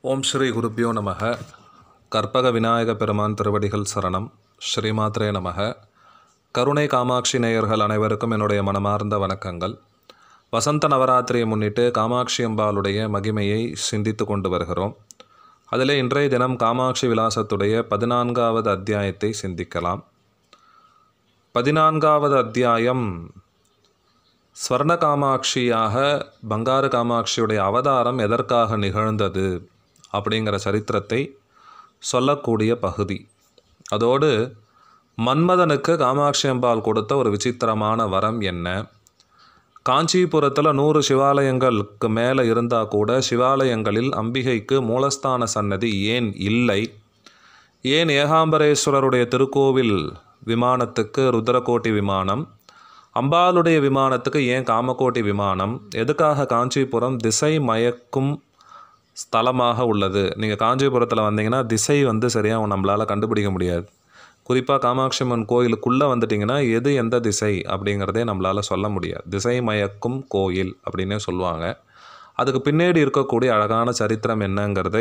ஓம் ஸ்ரீ குருப்பியோ நமக கற்பக விநாயக பெருமான் திருவடிகள் சரணம் ஸ்ரீமாத்ரே நமக கருணை காமாட்சி நேயர்கள் அனைவருக்கும் என்னுடைய மனமார்ந்த வணக்கங்கள் வசந்த நவராத்திரியை முன்னிட்டு காமாட்சி அம்பாளுடைய மகிமையை சிந்தித்து கொண்டு வருகிறோம் அதிலே இன்றைய தினம் காமாட்சி விலாசத்துடைய பதினான்காவது அத்தியாயத்தை சிந்திக்கலாம் பதினான்காவது அத்தியாயம் ஸ்வர்ண காமாட்சியாக பங்காரு காமாட்சியுடைய அவதாரம் எதற்காக நிகழ்ந்தது அப்படிங்கிற சரித்திரத்தை சொல்லக்கூடிய பகுதி அதோடு மன்மதனுக்கு காமாட்சி அம்பாள் கொடுத்த ஒரு விசித்திரமான வரம் என்ன காஞ்சிபுரத்தில் நூறு சிவாலயங்களுக்கு மேலே இருந்தால் கூட சிவாலயங்களில் அம்பிகைக்கு மூலஸ்தான சன்னதி ஏன் இல்லை ஏன் ஏகாம்பரேஸ்வரருடைய திருக்கோவில் விமானத்துக்கு ருத்ரகோட்டி விமானம் அம்பாளுடைய விமானத்துக்கு ஏன் காமகோட்டி விமானம் எதுக்காக காஞ்சிபுரம் திசை மயக்கும் ஸ்தலமாக உள்ளது நீங்கள் காஞ்சிபுரத்தில் வந்தீங்கன்னா திசை வந்து சரியாக நம்மளால் கண்டுபிடிக்க முடியாது குறிப்பாக காமாட்சி அம்மன் கோயிலுக்குள்ளே வந்துட்டிங்கன்னா எது எந்த திசை அப்படிங்கிறதே நம்மளால் சொல்ல முடியாது திசை மயக்கும் கோயில் அப்படின்னே சொல்லுவாங்க அதுக்கு பின்னாடி இருக்கக்கூடிய அழகான சரித்திரம் என்னங்கிறதை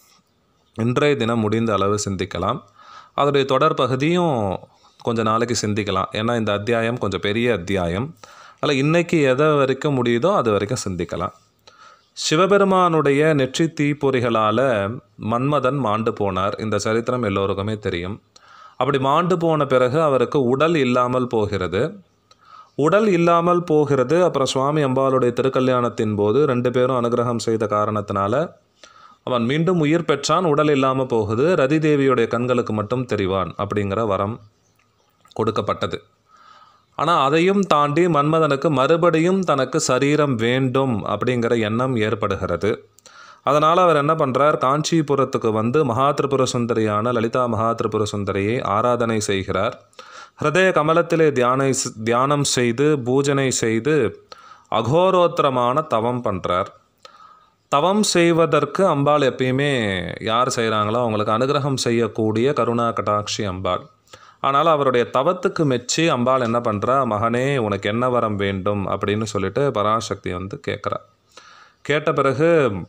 இன்றைய தினம் முடிந்த அளவு சிந்திக்கலாம் அதோடைய தொடர் பகுதியும் கொஞ்ச நாளைக்கு சிந்திக்கலாம் ஏன்னா இந்த அத்தியாயம் கொஞ்சம் பெரிய அத்தியாயம் அதில் இன்றைக்கி எதை வரைக்கும் முடியுதோ அது வரைக்கும் சிந்திக்கலாம் சிவபெருமானுடைய நெற்றி தீப்பொறிகளால் மன்மதன் மாண்டு போனார் இந்த சரித்திரம் எல்லோருக்குமே தெரியும் அப்படி மாண்டு போன பிறகு அவருக்கு உடல் இல்லாமல் போகிறது உடல் இல்லாமல் போகிறது அப்புறம் சுவாமி அம்பாளுடைய திருக்கல்யாணத்தின் போது ரெண்டு பேரும் அனுகிரகம் செய்த காரணத்தினால அவன் மீண்டும் உயிர் பெற்றான் உடல் இல்லாமல் போகுது ரதி தேவியுடைய கண்களுக்கு மட்டும் தெரிவான் அப்படிங்கிற வரம் கொடுக்கப்பட்டது ஆனால் அதையும் தாண்டி மன்மதனுக்கு மறுபடியும் தனக்கு சரீரம் வேண்டும் அப்படிங்கிற எண்ணம் ஏற்படுகிறது அதனால் அவர் என்ன பண்ணுறார் காஞ்சிபுரத்துக்கு வந்து மகா திரிபுர சுந்தரியான லலிதா மகா திரிபுர சுந்தரியை ஆராதனை செய்கிறார் ஹிருதய கமலத்திலே தியானை தியானம் செய்து பூஜனை செய்து அகோரோத்திரமான தவம் பண்ணுறார் தவம் செய்வதற்கு அம்பாள் எப்பயுமே யார் செய்கிறாங்களோ அவங்களுக்கு அனுகிரகம் செய்யக்கூடிய கருணா கடாட்சி அம்பாள் ஆனால் அவருடைய தவத்துக்கு மெச்சி அம்பாள் என்ன பண்ணுறா மகனே உனக்கு என்ன வரம் வேண்டும் அப்படின்னு சொல்லிட்டு பராசக்தி வந்து கேட்குறா கேட்ட பிறகு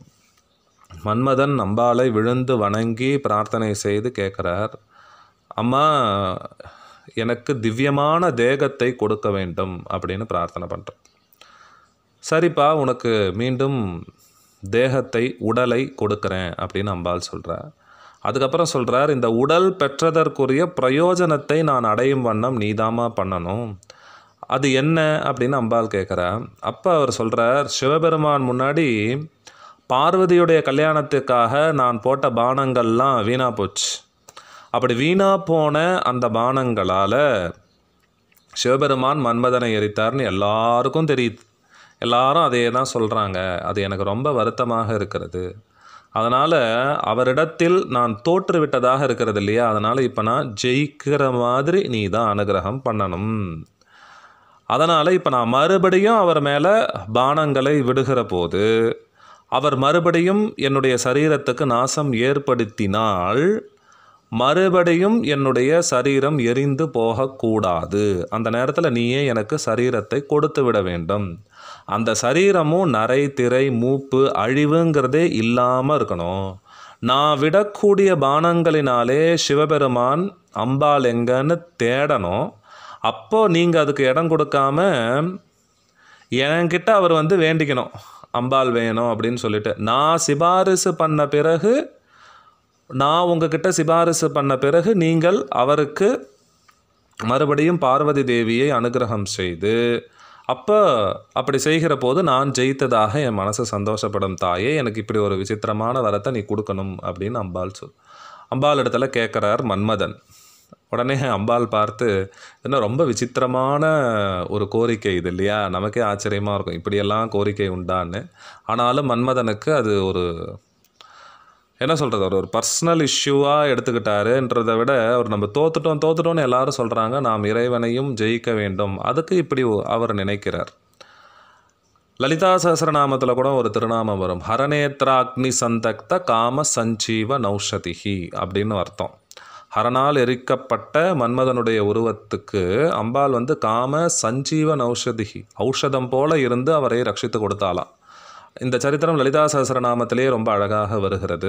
மன்மதன் அம்பாளை விழுந்து வணங்கி பிரார்த்தனை செய்து கேட்குறார் அம்மா எனக்கு திவ்யமான தேகத்தை கொடுக்க வேண்டும் அப்படின்னு பிரார்த்தனை பண்ணுறேன் சரிப்பா உனக்கு மீண்டும் தேகத்தை உடலை கொடுக்குறேன் அப்படின்னு அம்பாள் சொல்கிறார் அதுக்கப்புறம் சொல்கிறார் இந்த உடல் பெற்றதற்குரிய பிரயோஜனத்தை நான் அடையும் வண்ணம் நீதாமா பண்ணணும் அது என்ன அப்படின்னு அம்பாள் கேட்குறா அப்போ அவர் சொல்கிறார் சிவபெருமான் முன்னாடி பார்வதியுடைய கல்யாணத்துக்காக நான் போட்ட பானங்கள்லாம் வீணாக போச்சு அப்படி வீணாக போன அந்த பானங்களால் சிவபெருமான் மன்மதனை எரித்தார்னு எல்லாருக்கும் தெரியுது எல்லாரும் அதே தான் சொல்கிறாங்க அது எனக்கு ரொம்ப வருத்தமாக இருக்கிறது அதனால் அவரிடத்தில் நான் தோற்று விட்டதாக இருக்கிறது இல்லையா அதனால் இப்போ நான் ஜெயிக்கிற மாதிரி நீ தான் அனுகிரகம் பண்ணணும் அதனால் இப்போ நான் மறுபடியும் அவர் மேலே பானங்களை விடுகிற போது அவர் மறுபடியும் என்னுடைய சரீரத்துக்கு நாசம் ஏற்படுத்தினால் மறுபடியும் என்னுடைய சரீரம் எரிந்து போகக்கூடாது அந்த நேரத்தில் நீயே எனக்கு சரீரத்தை கொடுத்து விட வேண்டும் அந்த சரீரமும் நரை திரை மூப்பு அழிவுங்கிறதே இல்லாமல் இருக்கணும் நான் விடக்கூடிய பானங்களினாலே சிவபெருமான் அம்பாள் எங்கன்னு தேடணும் அப்போ நீங்கள் அதுக்கு இடம் கொடுக்காம என்கிட்ட அவர் வந்து வேண்டிக்கணும் அம்பாள் வேணும் அப்படின்னு சொல்லிட்டு நான் சிபாரிசு பண்ண பிறகு நான் உங்ககிட்ட சிபாரிசு பண்ண பிறகு நீங்கள் அவருக்கு மறுபடியும் பார்வதி தேவியை அனுகிரகம் செய்து அப்போ அப்படி செய்கிற போது நான் ஜெயித்ததாக என் மனசு சந்தோஷப்படும் தாயே எனக்கு இப்படி ஒரு விசித்திரமான வரத்தை நீ கொடுக்கணும் அப்படின்னு அம்பாள் சொல் அம்பாள் இடத்துல கேட்குறார் மன்மதன் உடனே அம்பாள் பார்த்து என்ன ரொம்ப விசித்திரமான ஒரு கோரிக்கை இது இல்லையா நமக்கே ஆச்சரியமாக இருக்கும் இப்படியெல்லாம் கோரிக்கை உண்டான்னு ஆனாலும் மன்மதனுக்கு அது ஒரு என்ன சொல்கிறது அவர் ஒரு பர்சனல் இஷ்யூவாக எடுத்துக்கிட்டாருன்றதை விட அவர் நம்ம தோத்துட்டோம் தோத்துட்டோம்னு எல்லாரும் சொல்கிறாங்க நாம் இறைவனையும் ஜெயிக்க வேண்டும் அதுக்கு இப்படி அவர் நினைக்கிறார் லலிதா சஹசிரநாமத்தில் கூட ஒரு திருநாமம் வரும் ஹரநேத்ராக்னி சந்தக்த காம சஞ்சீவ நௌஷதிஹி அப்படின்னு அர்த்தம் ஹரனால் எரிக்கப்பட்ட மன்மதனுடைய உருவத்துக்கு அம்பாள் வந்து காம சஞ்சீவ நௌஷதிஹி ஔஷதம் போல இருந்து அவரை ரட்சித்து கொடுத்தாலாம் இந்த சரித்திரம் லலிதா சஹஸ்ரநாமத்திலே ரொம்ப அழகாக வருகிறது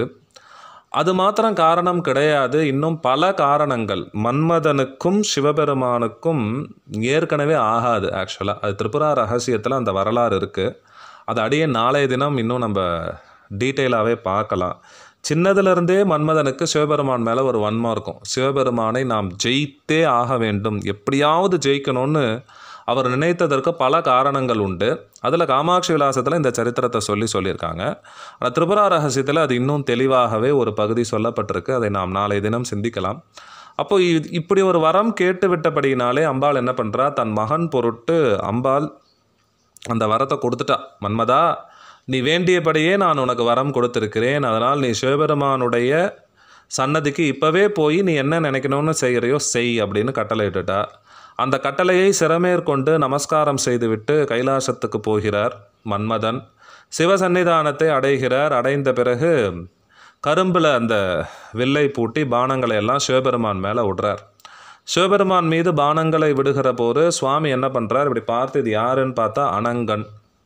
அது மாத்திரம் காரணம் கிடையாது இன்னும் பல காரணங்கள் மன்மதனுக்கும் சிவபெருமானுக்கும் ஏற்கனவே ஆகாது ஆக்சுவலாக அது திரிபுரா ரகசியத்தில் அந்த வரலாறு இருக்குது அது அடியே நாளைய தினம் இன்னும் நம்ம டீட்டெயிலாகவே பார்க்கலாம் சின்னதுலேருந்தே மன்மதனுக்கு சிவபெருமான் மேலே ஒரு வன்மம் இருக்கும் சிவபெருமானை நாம் ஜெயித்தே ஆக வேண்டும் எப்படியாவது ஜெயிக்கணும்னு அவர் நினைத்ததற்கு பல காரணங்கள் உண்டு அதில் காமாட்சி விலாசத்தில் இந்த சரித்திரத்தை சொல்லி சொல்லியிருக்காங்க ஆனால் திரிபுரா ரகசியத்தில் அது இன்னும் தெளிவாகவே ஒரு பகுதி சொல்லப்பட்டிருக்கு அதை நாம் நாளை தினம் சிந்திக்கலாம் அப்போ இ- இப்படி ஒரு வரம் கேட்டு விட்டபடியினாலே அம்பாள் என்ன பண்ணுறா தன் மகன் பொருட்டு அம்பாள் அந்த வரத்தை கொடுத்துட்டா மன்மதா நீ வேண்டியபடியே நான் உனக்கு வரம் கொடுத்திருக்கிறேன் அதனால் நீ சிவபெருமானுடைய சன்னதிக்கு இப்போவே போய் நீ என்ன நினைக்கணும்னு செய்கிறையோ செய் அப்படின்னு கட்டளையிட்டுட்டா அந்த கட்டளையை சிறமேற்கொண்டு நமஸ்காரம் செய்துவிட்டு கைலாசத்துக்கு போகிறார் மன்மதன் சிவசன்னிதானத்தை அடைகிறார் அடைந்த பிறகு கரும்பில் அந்த வில்லை பூட்டி பானங்களை எல்லாம் சிவபெருமான் மேலே விடுறார் சிவபெருமான் மீது பானங்களை விடுகிற போது சுவாமி என்ன பண்ணுறார் இப்படி பார்த்து இது யாருன்னு பார்த்தா அனங்கன்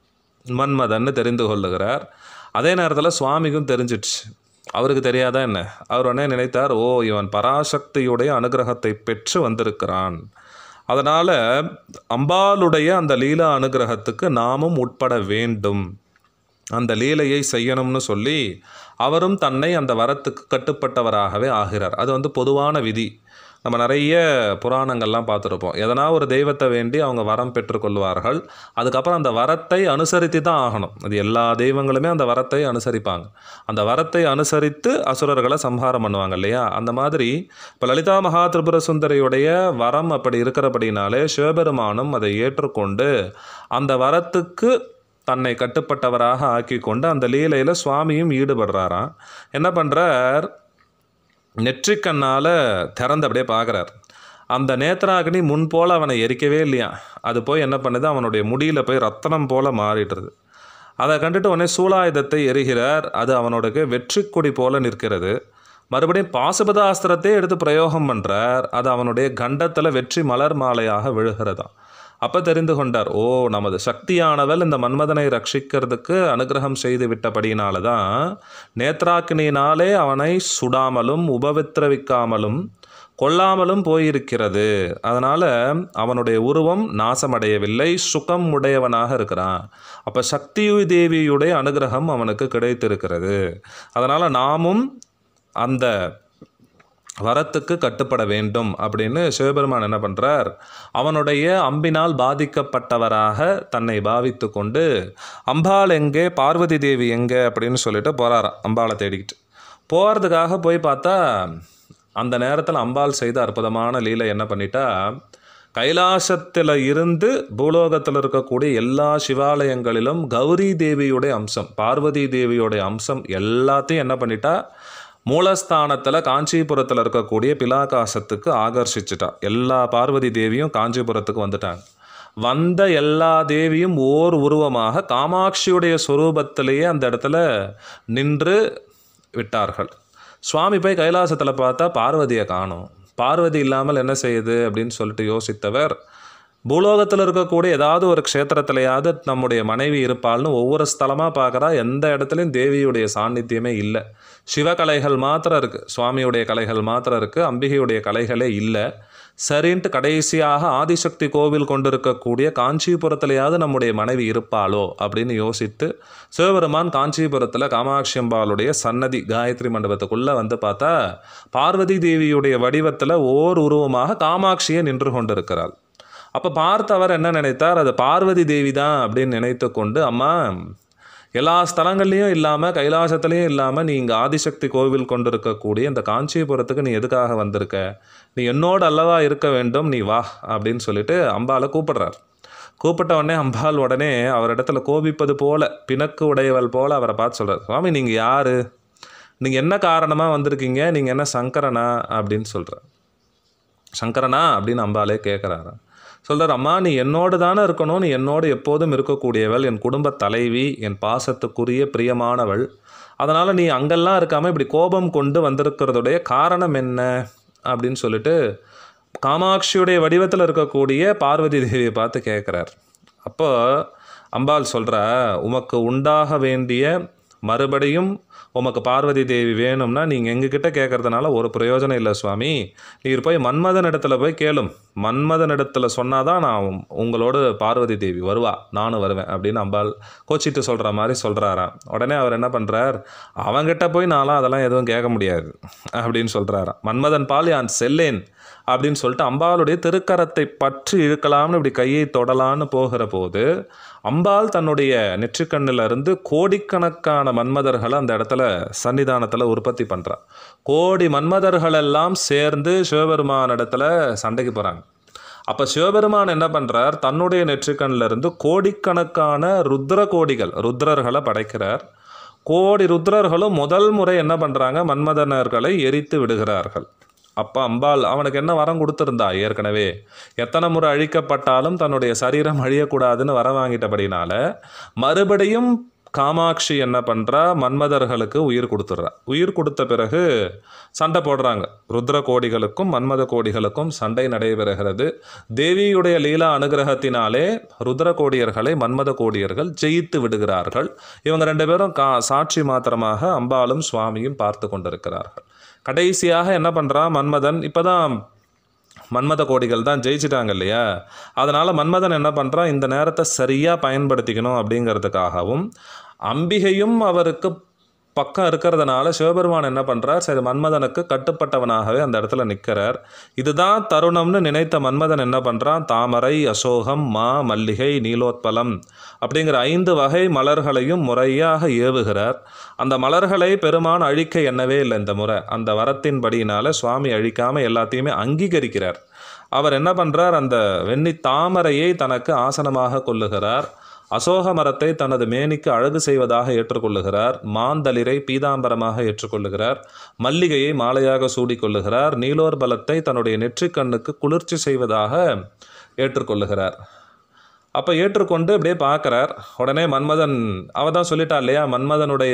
மன்மதன்னு தெரிந்து கொள்ளுகிறார் அதே நேரத்தில் சுவாமிக்கும் தெரிஞ்சிடுச்சு அவருக்கு தெரியாதா என்ன அவர் உடனே நினைத்தார் ஓ இவன் பராசக்தியுடைய அனுகிரகத்தை பெற்று வந்திருக்கிறான் அதனால் அம்பாளுடைய அந்த லீலா அனுகிரகத்துக்கு நாமும் உட்பட வேண்டும் அந்த லீலையை செய்யணும்னு சொல்லி அவரும் தன்னை அந்த வரத்துக்கு கட்டுப்பட்டவராகவே ஆகிறார் அது வந்து பொதுவான விதி நம்ம நிறைய புராணங்கள்லாம் பார்த்துருப்போம் எதனா ஒரு தெய்வத்தை வேண்டி அவங்க வரம் பெற்றுக்கொள்வார்கள் அதுக்கப்புறம் அந்த வரத்தை அனுசரித்து தான் ஆகணும் அது எல்லா தெய்வங்களுமே அந்த வரத்தை அனுசரிப்பாங்க அந்த வரத்தை அனுசரித்து அசுரர்களை சம்ஹாரம் பண்ணுவாங்க இல்லையா அந்த மாதிரி இப்போ லலிதா மகா திரிபுர சுந்தரியுடைய வரம் அப்படி இருக்கிறபடினாலே சிவபெருமானும் அதை ஏற்றுக்கொண்டு அந்த வரத்துக்கு தன்னை கட்டுப்பட்டவராக ஆக்கி கொண்டு அந்த லீலையில் சுவாமியும் ஈடுபடுறாராம் என்ன பண்ணுறார் நெற்றிக்கண்ணால் திறந்து அப்படியே பார்க்குறார் அந்த நேத்ராகினி முன் போல் அவனை எரிக்கவே இல்லையா அது போய் என்ன பண்ணுது அவனுடைய முடியில் போய் ரத்தனம் போல் மாறிடுறது அதை கண்டுட்டு உடனே சூலாயுதத்தை எரிகிறார் அது அவனோட வெற்றி கொடி போல நிற்கிறது மறுபடியும் பாசுபதாஸ்திரத்தை எடுத்து பிரயோகம் பண்ணுறார் அது அவனுடைய கண்டத்தில் வெற்றி மலர் மாலையாக விழுகிறதாம் அப்போ தெரிந்து கொண்டார் ஓ நமது சக்தியானவள் இந்த மன்மதனை ரட்சிக்கிறதுக்கு அனுகிரகம் செய்து விட்டபடியினால தான் நேத்ராக்கினியினாலே அவனை சுடாமலும் உபவித்திரவிக்காமலும் கொல்லாமலும் போயிருக்கிறது அதனால் அவனுடைய உருவம் நாசமடையவில்லை சுகம் உடையவனாக இருக்கிறான் அப்போ சக்தி தேவியுடைய அனுகிரகம் அவனுக்கு கிடைத்திருக்கிறது அதனால் நாமும் அந்த வரத்துக்கு கட்டுப்பட வேண்டும் அப்படின்னு சிவபெருமான் என்ன பண்ணுறார் அவனுடைய அம்பினால் பாதிக்கப்பட்டவராக தன்னை பாவித்து கொண்டு அம்பாள் எங்கே பார்வதி தேவி எங்கே அப்படின்னு சொல்லிட்டு போகிறாராம் அம்பாளை தேடிக்கிட்டு போகிறதுக்காக போய் பார்த்தா அந்த நேரத்தில் அம்பாள் செய்த அற்புதமான லீலை என்ன பண்ணிட்டா கைலாசத்தில் இருந்து பூலோகத்தில் இருக்கக்கூடிய எல்லா சிவாலயங்களிலும் கௌரி தேவியுடைய அம்சம் பார்வதி தேவியுடைய அம்சம் எல்லாத்தையும் என்ன பண்ணிட்டா மூலஸ்தானத்தில் காஞ்சிபுரத்தில் இருக்கக்கூடிய பிலாகாசத்துக்கு ஆகர்ஷிச்சிட்டா எல்லா பார்வதி தேவியும் காஞ்சிபுரத்துக்கு வந்துட்டாங்க வந்த எல்லா தேவியும் ஓர் உருவமாக காமாட்சியுடைய சொரூபத்திலேயே அந்த இடத்துல நின்று விட்டார்கள் சுவாமி போய் கைலாசத்தில் பார்த்தா பார்வதியை காணும் பார்வதி இல்லாமல் என்ன செய்யுது அப்படின்னு சொல்லிட்டு யோசித்தவர் பூலோகத்தில் இருக்கக்கூடிய ஏதாவது ஒரு க்ஷேத்திரத்திலையாவது நம்முடைய மனைவி இருப்பாள்னு ஒவ்வொரு ஸ்தலமாக பார்க்குறா எந்த இடத்துலையும் தேவியுடைய சாநித்தியமே இல்லை சிவகலைகள் மாத்திரம் இருக்குது சுவாமியுடைய கலைகள் மாத்திரம் இருக்குது அம்பிகையுடைய கலைகளே இல்லை சரின்ட்டு கடைசியாக ஆதிசக்தி கோவில் கொண்டிருக்கக்கூடிய காஞ்சிபுரத்திலேயாவது நம்முடைய மனைவி இருப்பாளோ அப்படின்னு யோசித்து சிவபெருமான் காஞ்சிபுரத்தில் காமாட்சி அம்பாளுடைய சன்னதி காயத்ரி மண்டபத்துக்குள்ளே வந்து பார்த்தா பார்வதி தேவியுடைய வடிவத்தில் ஓர் உருவமாக காமாட்சியை நின்று கொண்டிருக்கிறாள் அப்போ பார்த்தவர் என்ன நினைத்தார் அது பார்வதி தேவி தான் அப்படின்னு நினைத்து கொண்டு அம்மா எல்லா ஸ்தலங்கள்லையும் இல்லாமல் கைலாசத்துலேயும் இல்லாமல் நீ இங்கே ஆதிசக்தி கோவில் கொண்டிருக்கக்கூடிய இந்த காஞ்சிபுரத்துக்கு நீ எதுக்காக வந்திருக்க நீ என்னோடு அல்லவா இருக்க வேண்டும் நீ வா அப்படின்னு சொல்லிட்டு அம்பாளை கூப்பிடுறார் கூப்பிட்ட உடனே அம்பாள் உடனே அவரிடத்துல கோபிப்பது போல பிணக்கு உடையவள் போல அவரை பார்த்து சொல்கிறார் சுவாமி நீங்கள் யார் நீங்கள் என்ன காரணமாக வந்திருக்கீங்க நீங்கள் என்ன சங்கரனா அப்படின்னு சொல்கிறார் சங்கரனா அப்படின்னு அம்பாலே கேட்குறாரு சொல்கிறார் அம்மா நீ என்னோடு தானே இருக்கணும் நீ என்னோடு எப்போதும் இருக்கக்கூடியவள் என் குடும்ப தலைவி என் பாசத்துக்குரிய பிரியமானவள் அதனால் நீ அங்கெல்லாம் இருக்காமல் இப்படி கோபம் கொண்டு வந்திருக்கிறதுடைய காரணம் என்ன அப்படின்னு சொல்லிட்டு காமாட்சியுடைய வடிவத்தில் இருக்கக்கூடிய பார்வதி தேவியை பார்த்து கேட்குறார் அப்போ அம்பாள் சொல்கிற உமக்கு உண்டாக வேண்டிய மறுபடியும் உமக்கு பார்வதி தேவி வேணும்னா நீங்கள் எங்ககிட்ட கேட்கறதுனால ஒரு பிரயோஜனம் இல்லை சுவாமி நீர் போய் மன்மதன் இடத்துல போய் கேளும் மன்மதன் இடத்துல சொன்னாதான் நான் உம்- உங்களோட பார்வதி தேவி வருவா நானும் வருவேன் அப்படின்னு அம்பாள் கோச்சிட்டு சொல்கிற மாதிரி சொல்கிறாராம் உடனே அவர் என்ன பண்ணுறார் அவங்கிட்ட போய் நான்லாம் அதெல்லாம் எதுவும் கேட்க முடியாது அப்படின்னு சொல்கிறாராம் மன்மதன் பால் யான் செல்லேன் அப்படின்னு சொல்லிட்டு அம்பாளுடைய திருக்கரத்தை பற்றி இழுக்கலாம்னு இப்படி கையை தொடலான்னு போகிற போது அம்பாள் தன்னுடைய நெற்றிக்கண்ணுல இருந்து கோடிக்கணக்கான மன்மதர்களை அந்த இடத்துல சன்னிதானத்தில் உற்பத்தி பண்ணுறா கோடி மன்மதர்கள் எல்லாம் சேர்ந்து சிவபெருமான் இடத்துல சண்டைக்கு போகிறாங்க அப்போ சிவபெருமான் என்ன பண்ணுறார் தன்னுடைய நெற்றிக்கண்ணில் இருந்து கோடிக்கணக்கான ருத்ர கோடிகள் ருத்ரர்களை படைக்கிறார் கோடி ருத்ரர்களும் முதல் முறை என்ன பண்ணுறாங்க மன்மதனர்களை எரித்து விடுகிறார்கள் அப்போ அம்பாள் அவனுக்கு என்ன வரம் கொடுத்துருந்தா ஏற்கனவே எத்தனை முறை அழிக்கப்பட்டாலும் தன்னுடைய சரீரம் அழியக்கூடாதுன்னு வரம் வாங்கிட்டபடினால மறுபடியும் காமாட்சி என்ன பண்ணுறா மன்மதர்களுக்கு உயிர் கொடுத்துட்றா உயிர் கொடுத்த பிறகு சண்டை போடுறாங்க ருத்ர கோடிகளுக்கும் மன்மத கோடிகளுக்கும் சண்டை நடைபெறுகிறது தேவியுடைய லீலா அனுகிரகத்தினாலே ருத்ர கோடியர்களை மன்மத கோடியர்கள் ஜெயித்து விடுகிறார்கள் இவங்க ரெண்டு பேரும் கா சாட்சி மாத்திரமாக அம்பாளும் சுவாமியும் பார்த்து கொண்டிருக்கிறார்கள் கடைசியாக என்ன பண்ணுறான் மன்மதன் இப்போதான் மன்மத கோடிகள் தான் ஜெயிச்சிட்டாங்க இல்லையா அதனால் மன்மதன் என்ன பண்ணுறான் இந்த நேரத்தை சரியாக பயன்படுத்திக்கணும் அப்படிங்கிறதுக்காகவும் அம்பிகையும் அவருக்கு பக்கம் இருக்கிறதுனால சிவபெருமான் என்ன பண்ணுறார் சரி மன்மதனுக்கு கட்டுப்பட்டவனாகவே அந்த இடத்துல நிற்கிறார் இதுதான் தருணம்னு நினைத்த மன்மதன் என்ன பண்ணுறான் தாமரை அசோகம் மா மல்லிகை நீலோத்பலம் அப்படிங்கிற ஐந்து வகை மலர்களையும் முறையாக ஏவுகிறார் அந்த மலர்களை பெருமான் அழிக்க எண்ணவே இல்லை இந்த முறை அந்த வரத்தின்படியினால சுவாமி அழிக்காம எல்லாத்தையுமே அங்கீகரிக்கிறார் அவர் என்ன பண்ணுறார் அந்த வெண்ணி தாமரையை தனக்கு ஆசனமாக கொள்ளுகிறார் அசோக மரத்தை தனது மேனிக்கு அழகு செய்வதாக ஏற்றுக்கொள்ளுகிறார் மாந்தளிரை பீதாம்பரமாக ஏற்றுக்கொள்ளுகிறார் மல்லிகையை மாலையாக சூடிக்கொள்ளுகிறார் நீலோர்பலத்தை தன்னுடைய நெற்றிக்கண்ணுக்கு குளிர்ச்சி செய்வதாக ஏற்றுக்கொள்ளுகிறார் அப்போ ஏற்றுக்கொண்டு அப்படியே பார்க்குறார் உடனே மன்மதன் அவ தான் சொல்லிட்டா இல்லையா மன்மதனுடைய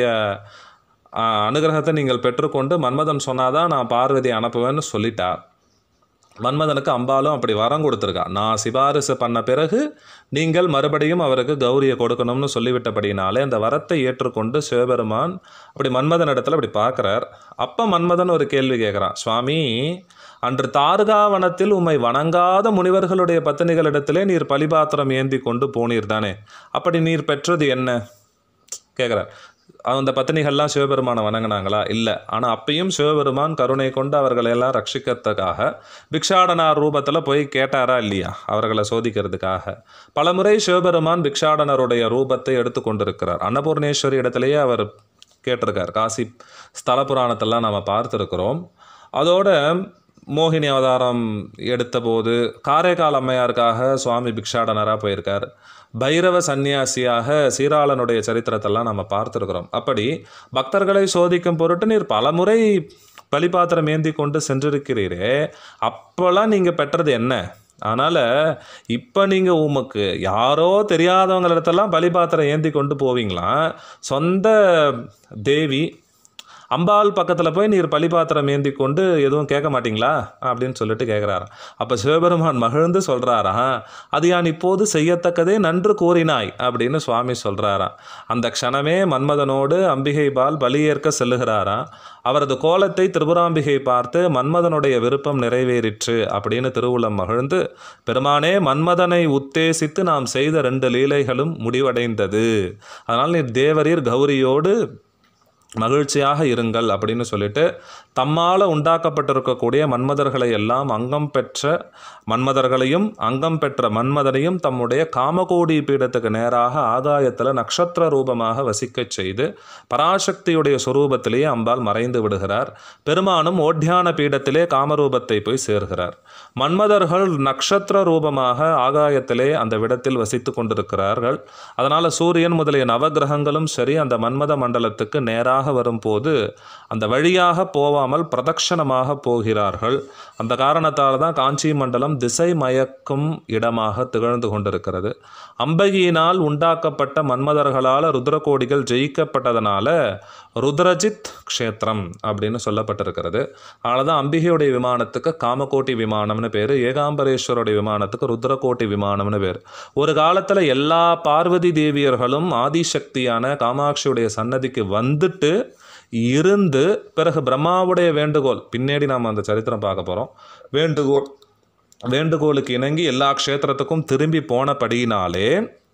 ஆ, அனுகிரகத்தை நீங்கள் பெற்றுக்கொண்டு மன்மதன் சொன்னாதான் நான் பார்வதி அனுப்புவேன்னு சொல்லிட்டா மன்மதனுக்கு அம்பாலும் அப்படி வரம் கொடுத்துருக்கா நான் சிபாரிசு பண்ண பிறகு நீங்கள் மறுபடியும் அவருக்கு கௌரியை கொடுக்கணும்னு சொல்லிவிட்டபடினாலே அந்த வரத்தை ஏற்றுக்கொண்டு சிவபெருமான் அப்படி மன்மதன் இடத்துல அப்படி பார்க்குறார் அப்போ மன்மதன் ஒரு கேள்வி கேட்குறான் சுவாமி அன்று தாருகாவனத்தில் உம்மை வணங்காத முனிவர்களுடைய பத்தினிகளிடத்திலே நீர் பலிபாத்திரம் ஏந்தி கொண்டு போனீர் தானே அப்படி நீர் பெற்றது என்ன கேட்குறார் அந்த பத்தினிகள்லாம் சிவபெருமானை வணங்கினாங்களா இல்லை ஆனால் அப்பயும் சிவபெருமான் கருணை கொண்டு அவர்களை எல்லாம் ரட்சிக்கிறதுக்காக பிக்ஷாடனார் ரூபத்தில் போய் கேட்டாரா இல்லையா அவர்களை சோதிக்கிறதுக்காக பலமுறை சிவபெருமான் பிக்ஷாடனருடைய ரூபத்தை எடுத்து கொண்டிருக்கிறார் அன்னபூர்ணேஸ்வரி இடத்துலையே அவர் கேட்டிருக்கார் காசி ஸ்தல புராணத்தெல்லாம் நாம் பார்த்துருக்கிறோம் அதோட மோகினி அவதாரம் எடுத்தபோது காரைக்கால் அம்மையாருக்காக சுவாமி பிக்ஷாடனராக போயிருக்கார் பைரவ சந்நியாசியாக சீராளனுடைய சரித்திரத்தெல்லாம் நம்ம பார்த்துருக்குறோம் அப்படி பக்தர்களை சோதிக்கும் பொருட்டு நீர் பலமுறை பலிபாத்திரம் ஏந்தி கொண்டு சென்றிருக்கிறீரே அப்போல்லாம் நீங்கள் பெற்றது என்ன அதனால் இப்போ நீங்கள் உமக்கு யாரோ தெரியாதவங்களிடத்தெல்லாம் பலிபாத்திரம் ஏந்தி கொண்டு போவீங்களாம் சொந்த தேவி அம்பாள் பக்கத்தில் போய் நீர் பலிபாத்திரம் ஏந்தி கொண்டு எதுவும் கேட்க மாட்டீங்களா அப்படின்னு சொல்லிட்டு கேட்குறாராம் அப்போ சிவபெருமான் மகிழ்ந்து சொல்கிறாராம் அது யான் இப்போது செய்யத்தக்கதே நன்று கூறினாய் அப்படின்னு சுவாமி சொல்கிறாராம் அந்த க்ஷணமே மன்மதனோடு அம்பிகை பால் பலியேற்க செல்லுகிறாராம் அவரது கோலத்தை திரிபுராம்பிகை பார்த்து மன்மதனுடைய விருப்பம் நிறைவேறிற்று அப்படின்னு திருவுளம் மகிழ்ந்து பெருமானே மன்மதனை உத்தேசித்து நாம் செய்த ரெண்டு லீலைகளும் முடிவடைந்தது அதனால் நீர் தேவரீர் கௌரியோடு மகிழ்ச்சியாக இருங்கள் அப்படின்னு சொல்லிட்டு தம்மால் உண்டாக்கப்பட்டிருக்கக்கூடிய மன்மதர்களை எல்லாம் அங்கம் பெற்ற மன்மதர்களையும் அங்கம் பெற்ற மன்மதனையும் தம்முடைய காமகோடி பீடத்துக்கு நேராக ஆகாயத்தில் நட்சத்திர ரூபமாக வசிக்கச் செய்து பராசக்தியுடைய சொரூபத்திலேயே அம்பாள் மறைந்து விடுகிறார் பெருமானும் ஓட்யான பீடத்திலே காமரூபத்தை போய் சேர்கிறார் மன்மதர்கள் நட்சத்திர ரூபமாக ஆகாயத்திலே அந்த விடத்தில் வசித்து கொண்டிருக்கிறார்கள் அதனால் சூரியன் முதலிய நவகிரகங்களும் சரி அந்த மன்மத மண்டலத்துக்கு நேராக வழியாக வரும்போது அந்த வழியாக போவாமல் பிரதட்சணமாக போகிறார்கள் அந்த காரணத்தால் தான் காஞ்சி மண்டலம் திசை மயக்கும் இடமாக திகழ்ந்து கொண்டிருக்கிறது அம்பகியினால் உண்டாக்கப்பட்ட மன்மதர்களால் ருத்ரகோடிகள் ஜெயிக்கப்பட்டதனால ருத்ரஜித் க்ஷேத்திரம் அப்படின்னு சொல்லப்பட்டிருக்கிறது அதனால தான் அம்பிகையுடைய விமானத்துக்கு காமகோட்டி விமானம்னு பேர் ஏகாம்பரேஸ்வருடைய விமானத்துக்கு ருத்ரகோட்டி விமானம்னு பேர் ஒரு காலத்தில் எல்லா பார்வதி தேவியர்களும் ஆதிசக்தியான காமாட்சியுடைய சன்னதிக்கு வந்துட்டு இருந்து பிறகு பிரம்மாவுடைய வேண்டுகோள் பின்னாடி நாம் அந்த சரித்திரம் பார்க்க போகிறோம் வேண்டுகோள் வேண்டுகோளுக்கு இணங்கி எல்லா க்ஷேத்திரத்துக்கும் திரும்பி போனபடியினாலே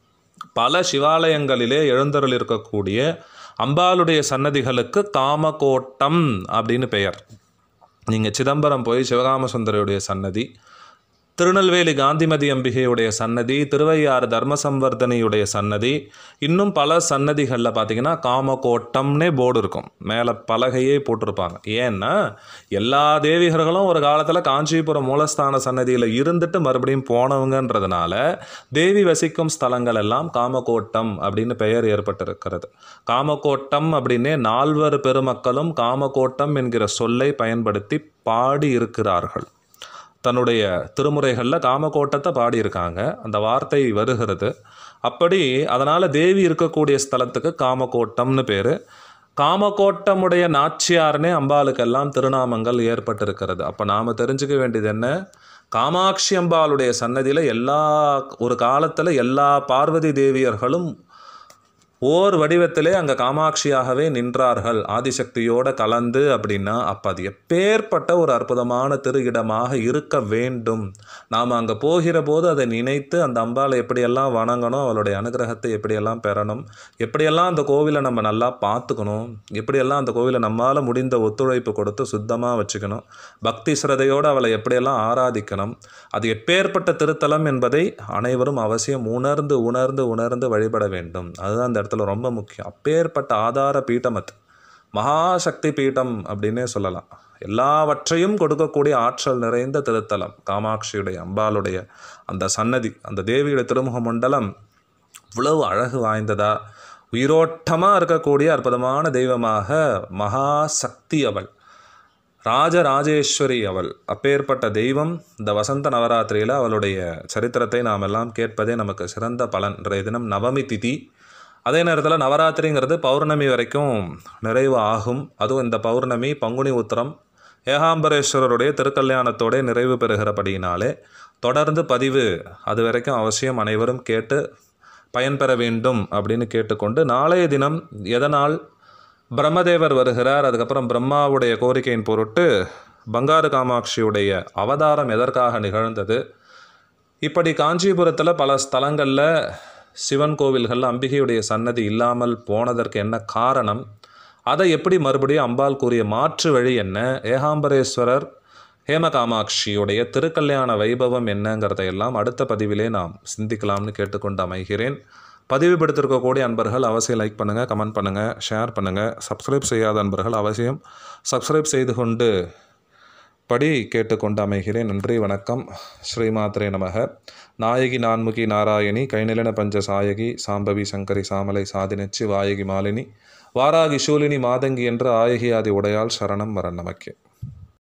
பல சிவாலயங்களிலே எழுந்தருள் இருக்கக்கூடிய அம்பாளுடைய சன்னதிகளுக்கு காமகோட்டம் அப்படின்னு பெயர் நீங்கள் சிதம்பரம் போய் சிவகாம சுந்தரியுடைய சன்னதி திருநெல்வேலி காந்திமதி அம்பிகையுடைய சன்னதி திருவையாறு தர்மசம்வர்தனியுடைய சன்னதி இன்னும் பல சன்னதிகளில் பார்த்தீங்கன்னா காமகோட்டம்னே போர்டு இருக்கும் மேலே பலகையே போட்டிருப்பாங்க ஏன்னா எல்லா தேவிகர்களும் ஒரு காலத்தில் காஞ்சிபுரம் மூலஸ்தான சன்னதியில் இருந்துட்டு மறுபடியும் போனவங்கன்றதுனால தேவி வசிக்கும் ஸ்தலங்கள் எல்லாம் காமகோட்டம் அப்படின்னு பெயர் ஏற்பட்டிருக்கிறது காமகோட்டம் அப்படின்னே நால்வர் பெருமக்களும் காமகோட்டம் என்கிற சொல்லை பயன்படுத்தி பாடி இருக்கிறார்கள் தன்னுடைய திருமுறைகளில் காமகோட்டத்தை பாடியிருக்காங்க அந்த வார்த்தை வருகிறது அப்படி அதனால் தேவி இருக்கக்கூடிய ஸ்தலத்துக்கு காமகோட்டம்னு பேர் காமகோட்டமுடைய நாச்சியார்னே அம்பாளுக்கெல்லாம் திருநாமங்கள் ஏற்பட்டிருக்கிறது அப்போ நாம் தெரிஞ்சுக்க வேண்டியது என்ன காமாட்சி அம்பாளுடைய சன்னதியில் எல்லா ஒரு காலத்தில் எல்லா பார்வதி தேவியர்களும் ஓர் வடிவத்திலே அங்கே காமாட்சியாகவே நின்றார்கள் ஆதிசக்தியோட கலந்து அப்படின்னா அப்போ அது எப்பேற்பட்ட ஒரு அற்புதமான திரு இடமாக இருக்க வேண்டும் நாம் அங்கே போகிற போது அதை நினைத்து அந்த அம்பாளை எப்படியெல்லாம் வணங்கணும் அவளுடைய அனுகிரகத்தை எப்படியெல்லாம் பெறணும் எப்படியெல்லாம் அந்த கோவிலை நம்ம நல்லா பார்த்துக்கணும் எப்படியெல்லாம் அந்த கோவிலை நம்மால் முடிந்த ஒத்துழைப்பு கொடுத்து சுத்தமாக வச்சுக்கணும் பக்தி சிரதையோடு அவளை எப்படியெல்லாம் ஆராதிக்கணும் அது எப்பேற்பட்ட திருத்தலம் என்பதை அனைவரும் அவசியம் உணர்ந்து உணர்ந்து உணர்ந்து வழிபட வேண்டும் அதுதான் அந்த இடத்துல ரொம்ப முக்கியம் அப்பேற்பட்ட ஆதார பீட்டம் அது மகாசக்தி பீட்டம் அப்படின்னே சொல்லலாம் எல்லாவற்றையும் கொடுக்கக்கூடிய ஆற்றல் நிறைந்த திருத்தலம் காமாட்சியுடைய அம்பாளுடைய அந்த சன்னதி அந்த தேவியுடைய திருமுக மண்டலம் இவ்வளவு அழகு வாய்ந்ததா உயிரோட்டமாக இருக்கக்கூடிய அற்புதமான தெய்வமாக மகாசக்தி அவள் ராஜராஜேஸ்வரி அவள் அப்பேற்பட்ட தெய்வம் இந்த வசந்த நவராத்திரியில் அவளுடைய சரித்திரத்தை நாம் எல்லாம் கேட்பதே நமக்கு சிறந்த பலன் இன்றைய தினம் நவமி திதி அதே நேரத்தில் நவராத்திரிங்கிறது பௌர்ணமி வரைக்கும் நிறைவு ஆகும் அதுவும் இந்த பௌர்ணமி பங்குனி உத்திரம் ஏகாம்பரேஸ்வரருடைய திருக்கல்யாணத்தோட நிறைவு பெறுகிறபடியினாலே தொடர்ந்து பதிவு அது வரைக்கும் அவசியம் அனைவரும் கேட்டு பயன்பெற வேண்டும் அப்படின்னு கேட்டுக்கொண்டு நாளைய தினம் எதனால் பிரம்மதேவர் வருகிறார் அதுக்கப்புறம் பிரம்மாவுடைய கோரிக்கையின் பொருட்டு பங்காரு காமாட்சியுடைய அவதாரம் எதற்காக நிகழ்ந்தது இப்படி காஞ்சிபுரத்தில் பல ஸ்தலங்களில் சிவன் கோவில்கள் அம்பிகையுடைய சன்னதி இல்லாமல் போனதற்கு என்ன காரணம் அதை எப்படி மறுபடியும் அம்பாள் கூறிய மாற்று வழி என்ன ஏகாம்பரேஸ்வரர் ஹேமகாமாட்சியுடைய திருக்கல்யாண வைபவம் என்னங்கிறதையெல்லாம் அடுத்த பதிவிலே நாம் சிந்திக்கலாம்னு கேட்டுக்கொண்டு அமைகிறேன் பதிவு படுத்திருக்கக்கூடிய அன்பர்கள் அவசியம் லைக் பண்ணுங்கள் கமெண்ட் பண்ணுங்கள் ஷேர் பண்ணுங்கள் சப்ஸ்கிரைப் செய்யாத அன்பர்கள் அவசியம் சப்ஸ்கிரைப் செய்து கொண்டு படி கேட்டுக்கொண்டு அமைகிறேன் நன்றி வணக்கம் ஸ்ரீமாத்ரே நமக நாயகி நான்முகி நாராயணி கைநிலன பஞ்ச சாயகி சாம்பவி சங்கரி சாமலை சாதினச்சி வாயகி மாலினி வாராகி சூலினி மாதங்கி என்ற ஆயகி ஆதி உடையால் சரணம் வர நமக்கே